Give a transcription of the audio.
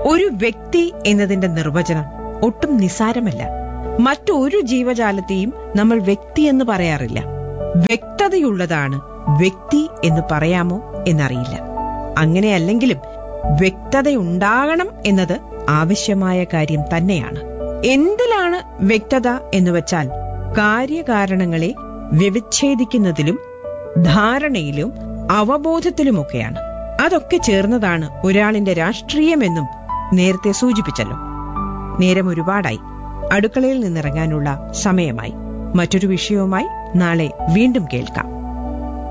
ഒരു വ്യക്തി എന്നതിന്റെ നിർവചനം ഒട്ടും നിസാരമല്ല മറ്റൊരു ജീവജാലത്തെയും നമ്മൾ വ്യക്തി എന്ന് പറയാറില്ല വ്യക്തതയുള്ളതാണ് വ്യക്തി എന്ന് പറയാമോ എന്നറിയില്ല അങ്ങനെയല്ലെങ്കിലും വ്യക്തതയുണ്ടാകണം എന്നത് ആവശ്യമായ കാര്യം തന്നെയാണ് എന്തിലാണ് വ്യക്തത എന്ന് വെച്ചാൽ കാര്യകാരണങ്ങളെ വ്യവിച്ഛേദിക്കുന്നതിലും ധാരണയിലും അവബോധത്തിലുമൊക്കെയാണ് അതൊക്കെ ചേർന്നതാണ് ഒരാളിന്റെ രാഷ്ട്രീയമെന്നും നേരത്തെ സൂചിപ്പിച്ചല്ലോ നേരം ഒരുപാടായി അടുക്കളയിൽ നിന്നിറങ്ങാനുള്ള സമയമായി മറ്റൊരു വിഷയവുമായി നാളെ വീണ്ടും കേൾക്കാം